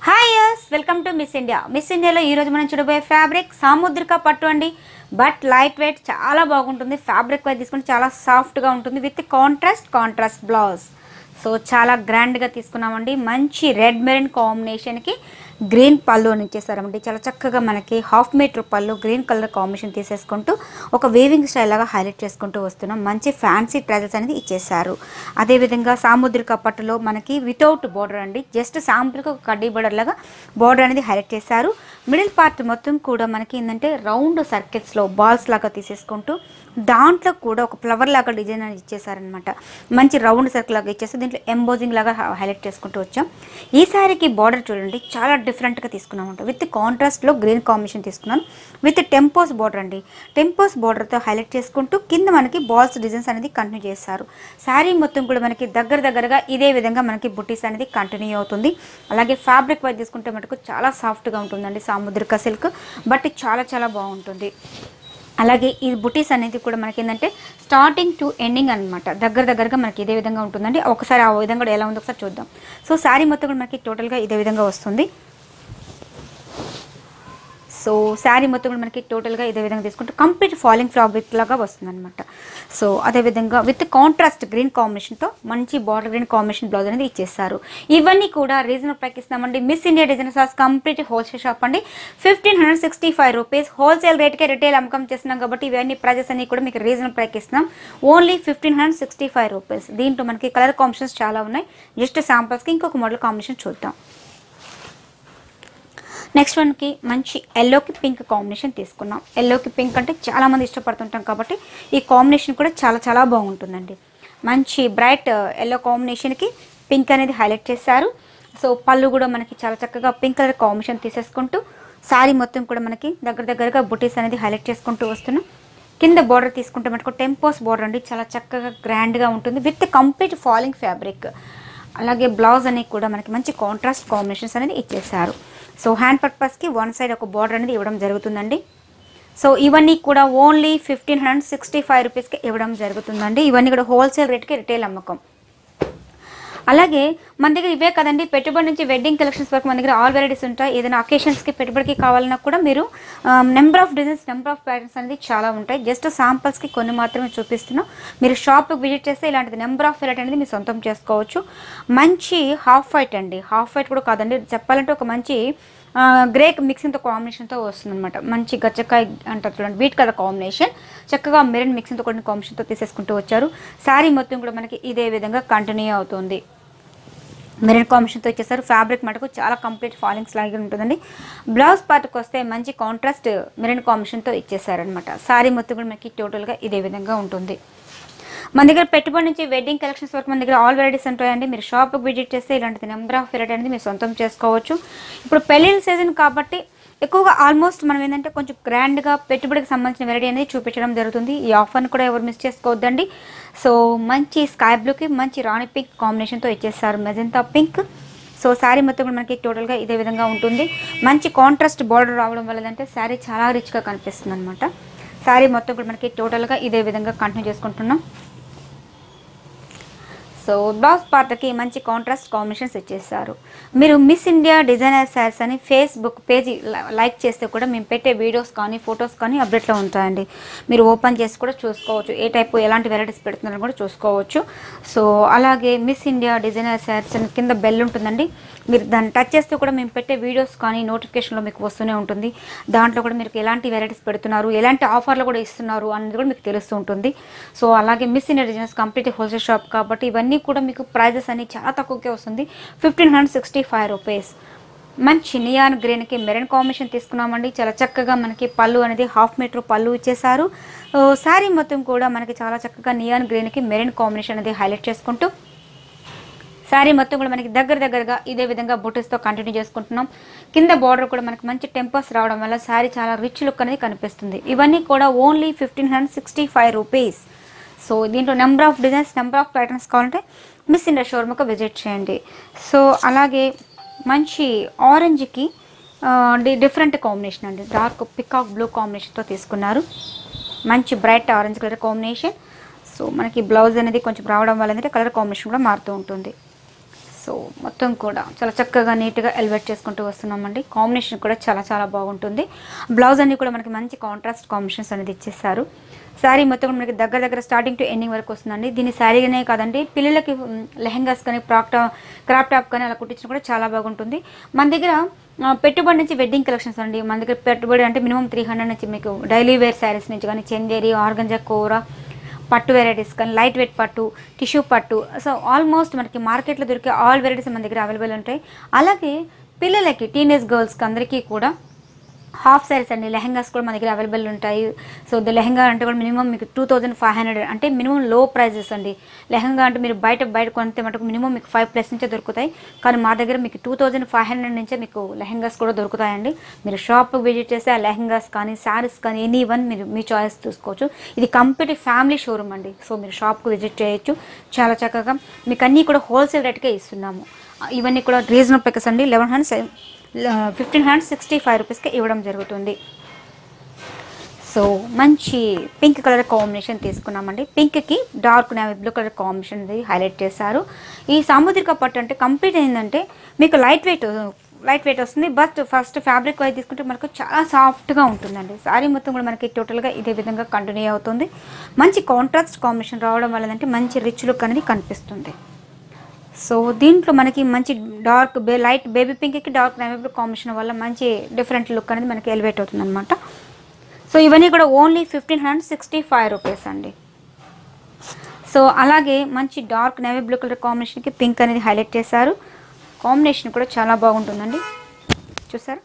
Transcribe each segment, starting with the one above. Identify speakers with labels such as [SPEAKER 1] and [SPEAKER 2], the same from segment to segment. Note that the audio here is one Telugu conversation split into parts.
[SPEAKER 1] hi yes welcome to Miss India Miss ఇండియాలో ఈరోజు మనం చూడబోయే ఫ్యాబ్రిక్ సాముద్రిక పట్టు అండి బట్ లైట్ వెయిట్ చాలా బాగుంటుంది ఫ్యాబ్రిక్ వైపు తీసుకుంటే చాలా సాఫ్ట్గా ఉంటుంది with contrast contrast blouse so చాలా గ్రాండ్గా తీసుకున్నామండి మంచి రెడ్ మెరూన్ కాంబినేషన్కి గ్రీన్ పళ్ళు అని ఇచ్చేసారండి చాలా చక్కగా మనకి హాఫ్ మీటర్ పళ్ళు గ్రీన్ కలర్ కాంబినేషన్ తీసేసుకుంటూ ఒక వేవింగ్ స్టైల్ లాగా హైలైట్ చేసుకుంటూ వస్తున్నాం మంచి ఫ్యాన్సీ ట్రైజల్స్ అనేది ఇచ్చేసారు అదేవిధంగా సాముద్రిక పట్టులో మనకి వితౌట్ బోర్డర్ అండి జస్ట్ సాంపుల్కి ఒక కడ్డీ బోర్డర్ లాగా బోర్డర్ అనేది హైలైట్ చేశారు మిడిల్ పార్ట్ మొత్తం కూడా మనకి ఏంటంటే రౌండ్ సర్కిల్స్లో బాల్స్ లాగా తీసేసుకుంటూ దాంట్లో కూడా ఒక ఫ్లవర్ లాగా డిజైన్ అనేది ఇచ్చేసారనమాట మంచి రౌండ్ సర్కిల్ లాగా ఇచ్చేసి దీంట్లో ఎంబోజింగ్ లాగా హైలైట్ చేసుకుంటూ వచ్చాం ఈ శారీకి బార్డర్ చూడండి చాలా డిఫరెంట్గా తీసుకున్నామంట విత్ కాంట్రాస్ట్లో గ్రీన్ కాంబినేషన్ తీసుకున్నాను విత్ టెంపోస్ బార్డర్ అండి టెంపోస్ బార్డర్తో హైలైట్ చేసుకుంటూ కింద మనకి బాల్స్ డిజైన్స్ అనేది కంటిన్యూ చేస్తారు శారీ మొత్తం కూడా మనకి దగ్గర దగ్గరగా ఇదే విధంగా మనకి బుటీస్ అనేది కంటిన్యూ అవుతుంది అలాగే ఫ్యాబ్రిక్ వైజ్ తీసుకుంటే మటుకు చాలా సాఫ్ట్గా ఉంటుందండి సాముద్రిక సిల్క్ బట్ చాలా చాలా బాగుంటుంది అలాగే ఈ బుటీస్ అనేది కూడా మనకి ఏంటంటే స్టార్టింగ్ టు ఎండింగ్ అనమాట దగ్గర దగ్గరగా మనకి ఇదే విధంగా ఉంటుందండి ఒకసారి ఆ విధంగా కూడా ఎలా ఉందో ఒకసారి చూద్దాం సో శారీ మొత్తం కూడా మనకి టోటల్గా ఇదే విధంగా వస్తుంది సో శారీ మొత్తం కూడా మనకి టోటల్గా ఇదే విధంగా తీసుకుంటే కంప్లీట్ ఫాలింగ్ ఫ్యాబ్రిక్ లాగా వస్తుంది అనమాట సో అదేవిధంగా విత్ కాంట్రాస్ట్ గ్రీన్ కాంబినేషన్తో మంచి బార్డర్ గ్రీన్ కాంబినేషన్ బ్లౌజ్ అనేది ఇచ్చేస్తారు ఇవన్నీ కూడా రీజనల్ ప్రైక్ ఇస్తామండి Miss India designers complete wholesale shop అండి fifteen hundred sixty five rupees wholesale రేట్కే రిటైల్ అమ్మకం చేస్తున్నాం కాబట్టి ఇవన్నీ ప్రైజెస్ అన్ని కూడా మీకు రీజనల్ ప్రైక్ ఇస్తున్నాం only fifteen hundred sixty five rupees దీంట్లో మనకి కలర్ కాంబినేషన్స్ చాలా ఉన్నాయి జస్ట్ శాంపుల్స్కి ఇంకొక మోడల్ కాంబినేషన్ చూద్దాం నెక్స్ట్ వన్కి మంచి ఎల్లోకి పింక్ కాంబినేషన్ తీసుకున్నాం ఎల్లోకి పింక్ అంటే చాలామంది ఇష్టపడుతుంటాం కాబట్టి ఈ కాంబినేషన్ కూడా చాలా చాలా బాగుంటుందండి మంచి బ్రైట్ ఎల్లో కాంబినేషన్కి పింక్ అనేది హైలైట్ చేశారు సో పళ్ళు కూడా మనకి చాలా చక్కగా పింక్ కలర్ కాంబినేషన్ తీసేసుకుంటూ శారీ మొత్తం కూడా మనకి దగ్గర దగ్గరగా బుటీస్ అనేది హైలైట్ చేసుకుంటూ వస్తున్నాం కింద బార్డర్ తీసుకుంటే మనకు టెంపోస్ బార్డర్ అండి చాలా చక్కగా గ్రాండ్గా ఉంటుంది విత్ కంప్లీట్ ఫాలింగ్ ఫ్యాబ్రిక్ అలాగే బ్లౌజ్ అనేది కూడా మనకి మంచి కాంట్రాస్ట్ కాంబినేషన్స్ అనేది ఇచ్చేసారు సో హ్యాండ్ పర్పస్కి వన్ సైడ్ ఒక బార్డర్ అనేది ఇవ్వడం జరుగుతుందండి సో ఇవన్నీ కూడా only fifteen hundred sixty five రూపీస్కి ఇవ్వడం జరుగుతుందండి ఇవన్నీ కూడా హోల్సేల్ రేట్కి రిటైల్ అమ్మకం అలాగే మన దగ్గర ఇవే కదండి పెట్టుబడి నుంచి వెడ్డింగ్ కలెక్షన్స్ వరకు మన దగ్గర ఆల్ వెరైటీస్ ఉంటాయి ఏదైనా అకేషన్స్కి పెట్టుబడికి కావాలన్నా కూడా మీరు number of designs number of patterns అనేది చాలా ఉంటాయి జస్ట్ శాంపుల్స్కి కొన్ని మాత్రమే చూపిస్తున్నాం మీరు షాప్కి విజిట్ చేస్తే ఇలాంటిది నెంబర్ ఆఫ్ వెరైటీ అనేది మీరు సొంతం చేసుకోవచ్చు మంచి హాఫ్ వైట్ అండి హాఫ్ వైట్ కూడా కాదండి చెప్పాలంటే ఒక మంచి గ్రే మిక్సింగ్తో కాంబినేషన్తో వస్తుంది అనమాట మంచి గచ్చకాయ అంటారు చూడండి వీట్ కలర్ కాంబినేషన్ చక్కగా మెరన్ మిక్సింగ్తో కొన్ని కాంబినేషన్తో తీసేసుకుంటూ వచ్చారు శారీ మొత్తం కూడా మనకి ఇదే విధంగా కంటిన్యూ అవుతుంది మెరన్ కాంబినేషన్తో ఇచ్చేసారు ఫ్యాబ్రిక్ మటుకు చాలా కంప్లీట్ ఫాలింగ్స్ లాగే ఉంటుందండి బ్లౌజ్ పార్ట్కి వస్తే మంచి కాంట్రాస్ట్ మెరన్ కాంబినేషన్తో ఇచ్చేసారనమాట శారీ మొత్తం కూడా మనకి టోటల్గా ఇదే విధంగా ఉంటుంది మన దగ్గర పెట్టుబడి నుంచి వెడ్డింగ్ కలెక్షన్స్ వరకు మన దగ్గర ఆల్ వెరైటీస్ ఉంటాయండి మీరు షాప్కి విజిట్ చేస్తే ఇలాంటిది నెంబర్ ఆఫ్ వెరైటీ అనేది మీరు సొంతం చేసుకోవచ్చు ఇప్పుడు పెళ్ళిళ్ళ సీజన్ కాబట్టి ఎక్కువగా ఆల్మోస్ట్ మనం ఏంటంటే కొంచెం గ్రాండ్గా పెట్టుబడికి సంబంధించిన వెరైటీ అనేది చూపించడం జరుగుతుంది ఈ ఆఫర్ని కూడా ఎవరు మిస్ చేసుకోవద్దండి సో మంచి స్కై బ్లూకి మంచి రాణి పింక్ కాంబినేషన్తో ఇచ్చేస్తారు మెజంతా పింక్ సో శారీ మొత్తం కూడా మనకి టోటల్గా ఇదే విధంగా ఉంటుంది మంచి కాంట్రాస్ట్ బార్డర్ రావడం వల్ల అంటే శారీ చాలా రిచ్గా కనిపిస్తుంది అనమాట శారీ మొత్తం కూడా మనకి టోటల్గా ఇదే విధంగా కంటిన్యూ చేసుకుంటున్నాం సో బ్లౌజ్ పార్ట్కి మంచి కాంట్రాస్ట్ కాంబినేషన్స్ ఇచ్చేస్తారు మీరు మిస్ ఇండియా డిజైనర్ శారీస్ అని ఫేస్బుక్ పేజీ లైక్ చేస్తే కూడా మేము పెట్టే వీడియోస్ కానీ ఫొటోస్ కానీ అప్డేట్లో ఉంటాయండి మీరు ఓపెన్ చేసి కూడా చూసుకోవచ్చు ఏ టైపు ఎలాంటి వెరైటీస్ పెడుతున్నారని కూడా చూసుకోవచ్చు సో అలాగే మిస్ ఇండియా డిజైనర్ శారీస్ అని కింద బెల్ ఉంటుందండి మీరు దాన్ని టచ్ చేస్తే కూడా మేము పెట్టే వీడియోస్ కానీ నోటిఫికేషన్లో మీకు వస్తూనే ఉంటుంది దాంట్లో కూడా మీరు ఎలాంటి వెరైటీస్ పెడుతున్నారు ఎలాంటి ఆఫర్లు కూడా ఇస్తున్నారు అనేది కూడా మీకు తెలుస్తూ ఉంటుంది సో అలాగే Miss India designers complete wholesale shop కాబట్టి ఇవన్నీ కూడా మీకు ప్రైజెస్ అన్ని చాలా తక్కువకే వస్తుంది fifteen hundred sixty five rupees మంచి నియాన్ గ్రీన్కి మెరన్ కాంబినేషన్ తీసుకున్నామండి చాలా చక్కగా మనకి పళ్ళు అనేది హాఫ్ మీటర్ పళ్ళు ఇచ్చేసారు శారీ మొత్తం కూడా మనకి చాలా చక్కగా నియాన్ గ్రీన్కి మెరన్ కాంబినేషన్ అనేది హైలైట్ చేసుకుంటూ శారీ మొత్తం కూడా మనకి దగ్గర దగ్గరగా ఇదే విధంగా బుటీస్తో కంటిన్యూ చేసుకుంటున్నాం కింద బార్డర్ కూడా మనకి మంచి టెంపర్స్ రావడం వల్ల శారీ చాలా రిచ్ లుక్ అనేది కనిపిస్తుంది ఇవన్నీ కూడా only fifteen hundred sixty five rupees so దీంట్లో number of designs number of patterns కావాలంటే మిస్ ఇండియా షోరూమ్కి విజిట్ చేయండి సో అలాగే మంచి ఆరెంజ్కి డిఫరెంట్ కాంబినేషన్ అండి డార్క్ పికాక్ బ్లూ కాంబినేషన్తో తీసుకున్నారు మంచి bright orange colour combination so మనకి బ్లౌజ్ అనేది కొంచెం రావడం వల్ల ఏంటంటే కలర్ కాంబినేషన్ కూడా మారుతూ ఉంటుంది సో మొత్తం కూడా చాలా చక్కగా నీట్గా ఎలివేట్ చేసుకుంటూ వస్తున్నామండి కాంబినేషన్ కూడా చాలా చాలా బాగుంటుంది బ్లౌజ్ అన్ని కూడా మనకి మంచి కాంట్రాస్ట్ కాంబినేషన్స్ అనేది ఇచ్చేస్తారు శారీ మొత్తం కూడా మనకి దగ్గర దగ్గర స్టార్టింగ్ టు ఎండింగ్ వరకు వస్తుందండి దీని శారీగానే కాదండి పిల్లలకి మ్, లెహెంగాస్ కానీ ప్రాక్ టాప్ క్రాప్ టాప్ కానీ అలా కుట్టించిన కూడా చాలా బాగుంటుంది మన దగ్గర ఆ, పెట్టుబడి నుంచి వెడ్డింగ్ కలెక్షన్స్ అండి మన దగ్గర పెట్టుబడి అంటే మినిమం త్రీ హండ్రెడ్ నుంచి మీకు డైలీ వేర్ శారీస్ నుంచి కానీ చందేరి ఆర్గంజా కూర పట్టు వెరైటీస్ కానీ లైట్ వెయిట్ పట్టు టిష్యూ పట్టు సో ఆల్మోస్ట్ మనకి మార్కెట్లో దొరికే ఆల్ వెరైటీస్ మన దగ్గర అవైలబుల్ ఉంటాయి అలాగే పిల్లలకి టీనేజ్ గర్ల్స్కి అందరికీ కూడా హాఫ్ సారీస్ అండి లెహంగాస్ కూడా మన దగ్గర అవైలబుల్ ఉంటాయి సో ద లెహంగా అంటే కూడా మినిమం మీకు టూ థౌజండ్ ఫైవ్ హండ్రెడ్ అంటే మినిమం లో ప్రైజెస్ అండి లెహంగా అంటే మీరు బయట బయట కొంటే మటుకు మినిమం మీకు ఫైవ్ ప్లస్ నుంచే దొరుకుతాయి కానీ మా దగ్గర మీకు టూ థౌజండ్ ఫైవ్ హండ్రెడ్ నుంచే మీకు లెహంగాస్ కూడా దొరుకుతాయండి మీరు షాప్కి విజిట్ చేస్తే ఆ లెహంగాస్ కానీ శారీస్ కానీ ఎనీ వన్ మీరు మీ చాయిస్ చూసుకోవచ్చు ఇది కంప్లీట్ ఫ్యామిలీ షోరూమ్ అండి సో మీరు షాప్కి విజిట్ చేయొచ్చు చాలా చక్కగా మీకు అన్నీ కూడా హోల్సేల్ రేట్కే ఇస్తున్నాము ఇవన్నీ కూడా రీజనబుల్ ప్యాకెస్ అండి eleven hundred fifteen hundred sixty five రూపీస్కి ఇవ్వడం జరుగుతుంది సో మంచి పింక్ కలర్ కాంబినేషన్ తీసుకున్నామండి పింక్కి dark navy blue colour combination highlight చేశారు ఈ సాముద్రిక పట్టు అంటే కంప్లీట్ ఏంటంటే మీకు లైట్ వెయిట్ లైట్ వెయిట్ వస్తుంది బట్ ఫస్ట్ ఫ్యాబ్రిక్ వైజ్ తీసుకుంటే మనకు చాలా సాఫ్ట్గా ఉంటుందండి సారీ మొత్తం కూడా మనకి టోటల్గా ఇదే విధంగా కంటిన్యూ అవుతుంది మంచి కాంట్రాస్ట్ కాంబినేషన్ రావడం వల్ల అంటే మంచి రిచ్ లుక్ అనేది కనిపిస్తుంది సో దీంట్లో మనకి మంచి డార్క్ బే లైట్ బేబీ పింక్కి డార్క్ నేవీ బ్లూ కాంబినేషన్ వల్ల మంచి డిఫరెంట్ లుక్ అనేది మనకి ఎలివేట్ అవుతుంది అనమాట సో ఇవన్నీ కూడా only fifteen hundred sixty five rupees అండి సో అలాగే మంచి డార్క్ నేవీ బ్లూ కలర్ కాంబినేషన్కి పింక్ అనేది హైలైట్ చేశారు కాంబినేషన్ కూడా చాలా బాగుంటుందండి చూసారా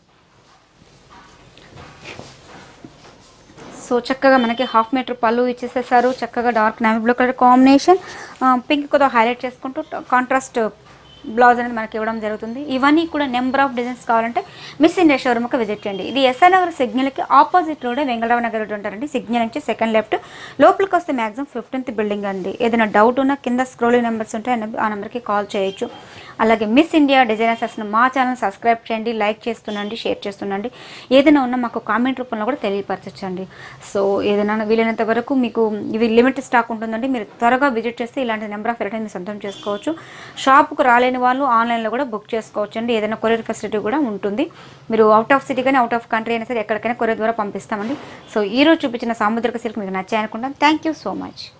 [SPEAKER 1] సో చక్కగా మనకి హాఫ్ మీటర్ పళ్ళు ఇచ్చేసేసారు చక్కగా dark navy blue colour combination pink కూడా హైలైట్ చేసుకుంటూ కాంట్రాస్ట్ బ్లౌజ్ అనేది మనకి ఇవ్వడం జరుగుతుంది ఇవన్నీ కూడా నెంబర్ ఆఫ్ డిజైన్స్ కావాలంటే మిస్ ఇండియా షోరూమ్కి విజిట్ చేయండి ఇది ఎస్ఆర్ నగర్ సిగ్నల్కి opposite road Vengal Rao Nagar road ఉంటారండి సిగ్నల్ నుంచి సెకండ్ లెఫ్ట్ లోపలికి వస్తే మ్యాక్సిమం ఫిఫ్టీన్త్ బిల్డింగ్ అండి ఏదైనా డౌట్ ఉన్నా కింద స్క్రోలింగ్ నెంబర్స్ ఉంటాయి ఆ నెంబర్- ఆ నెంబర్కి కాల్ చేయొచ్చు అలాగే మిస్ ఇండియా డిజైనర్స్ అసలు మా ఛానల్ సబ్స్క్రైబ్ చేయండి లైక్ చేస్తుండండి షేర్ చేస్తుండండి ఏదైనా ఉన్నా మాకు కామెంట్ రూపంలో కూడా తెలియపరచండి సో ఏదైనా వీలైనంత వరకు మీకు ఇవి లిమిట్ స్టాక్ ఉంటుందండి మీరు త్వరగా విజిట్ చేస్తే ఇలాంటి నెంబర్ ఆఫ్ వెరైటీ మీరు సొంతం చేసుకోవచ్చు షాప్కు రాలేని వాళ్ళు ఆన్లైన్లో కూడా బుక్ చేసుకోవచ్చు అండి ఏదైనా కొరియర్ ఫెసిలిటీ కూడా ఉంటుంది మీరు అవుట్ ఆఫ్ సిటీ కానీ అవుట్ ఆఫ్ కంట్రీ అయినా సరే ఎక్కడికైనా కొరియర్ ద్వారా పంపిస్తామండి సో ఈ రోజు చూపించిన సాముద్రిక సిల్క్ మీకు నచ్చాయనుకుంటాను థ్యాంక్ యూ సో మచ్